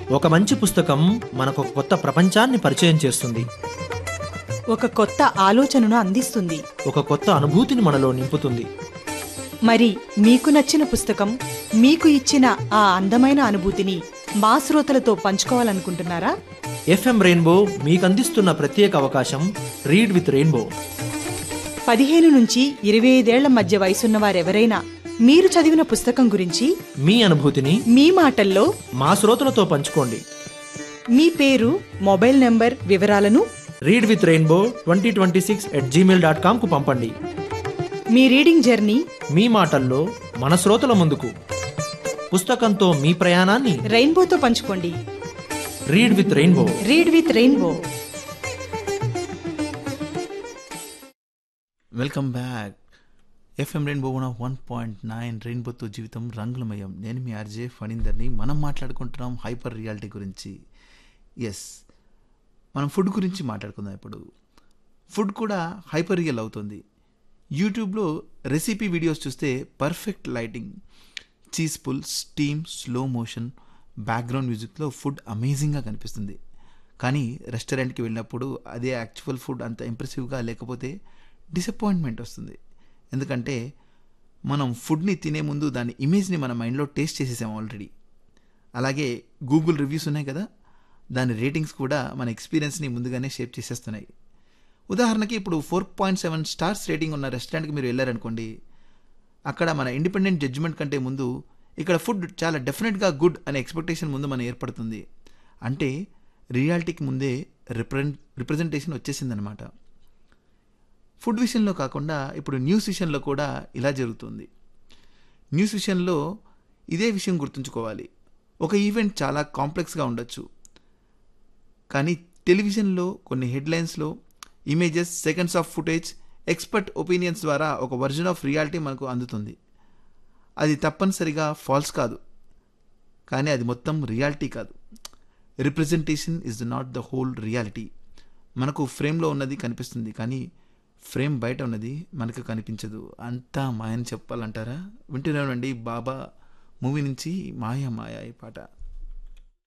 ఒక మంచి పుస్తకం మనకు ఒక కొత్త ప్రపంచాన్ని పరిచయం చేస్తుంది ఒక కొత్త ఆలోచనను అందిస్తుంది ఒక కొత్త అనుభూతిని మనలో నింపుతుంది మరి మీకు నచ్చిన పుస్తకం మీకు ఇచ్చిన ఆ అందమైన అనుభూతిని మా శ్రోతలతో పంచుకోవాలనుకుంటున్నారా ఎఫ్ఎం రెయిన్బో మీకు అందిస్తున్న ప్రత్యేక అవకాశం రీడ్ విత్ రెయిన్బో పదిహేను నుంచి ఇరవై ఐదేళ్ల మధ్య వయసున్న వారెవరైనా మీరు చదివిన పుస్తకం గురించి మీ అనుభూతిని మీ మాటల్లో మా శ్రోతలతో పంచుకోండి మీ పేరు మొబైల్ నెంబర్ వివరాలను read with Rainbow twenty twenty six at Gmail dot కామ్కు పంపండి మీ రీడింగ్ జర్నీ మీ మాటల్లో మన శ్రోతల ముందుకు పుస్తకంతో మీ ప్రయాణాన్ని రెయిన్బోతో పంచుకోండి read with Rainbow read with Rainbow welcome back FM Rainbow one of one point nine రెయిన్బోతో జీవితం రంగులమయం నేను మీ ఆర్జే ఫణీందర్ని మనం మాట్లాడుకుంటున్నాం హైపర్ రియాలిటీ గురించి ఎస్ మనం ఫుడ్ గురించి మాట్లాడుకుందాం ఇప్పుడు ఫుడ్ కూడా హైపర్ రియల్ అవుతుంది యూట్యూబ్లో రెసిపీ వీడియోస్ చూస్తే perfect lighting cheese pull steam slow motion background మ్యూజిక్లో ఫుడ్ అమేజింగ్గా కనిపిస్తుంది కానీ రెస్టారెంట్కి వెళ్ళినప్పుడు అదే యాక్చువల్ ఫుడ్ అంత ఇంప్రెసివ్గా లేకపోతే డిసప్పాయింట్మెంట్ వస్తుంది ఎందుకంటే మనం ఫుడ్ని తినే ముందు దాని ఇమేజ్ని మన మైండ్లో టేస్ట్ చేసేసాం ఆల్రెడీ అలాగే గూగుల్ రివ్యూస్ ఉన్నాయి కదా దాని రేటింగ్స్ కూడా మన ఎక్స్పీరియన్స్ని ముందుగానే షేప్ చేసేస్తున్నాయి ఉదాహరణకి ఇప్పుడు four point seven stars rating ఉన్న రెస్టారెంట్కి మీరు వెళ్ళారనుకోండి అక్కడ మన ఇండిపెండెంట్ జడ్జిమెంట్ కంటే ముందు ఇక్కడ ఫుడ్ చాలా డెఫినెట్గా గుడ్ అనే ఎక్స్పెక్టేషన్ ముందు మన ఏర్పడుతుంది అంటే రియాలిటీకి ముందే రిప్రజెంట్ రిప్రజెంటేషన్ వచ్చేసిందనమాట ఫుడ్ విషయంలో కాకుండా ఇప్పుడు న్యూస్ విషయంలో కూడా ఇలా జరుగుతుంది న్యూస్ విషయంలో ఇదే విషయం గుర్తుంచుకోవాలి ఒక ఈవెంట్ చాలా కాంప్లెక్స్గా ఉండొచ్చు కానీ టెలివిజన్లో కొన్ని హెడ్లైన్స్లో images seconds of footage expert opinions ద్వారా ఒక వర్జన్ ఆఫ్ రియాలిటీ మనకు అందుతుంది అది తప్పనిసరిగా ఫాల్స్ కాదు కానీ అది మొత్తం రియాలిటీ కాదు representation is not the whole reality మనకు ఫ్రేమ్లో ఉన్నది కనిపిస్తుంది కానీ ఫ్రేమ్ బయట ఉన్నది మనకు కనిపించదు అంతా మాయని చెప్పాలంటారా వింటున్నానండి బాబా మూవీ నుంచి మాయా మాయా ఈ పాట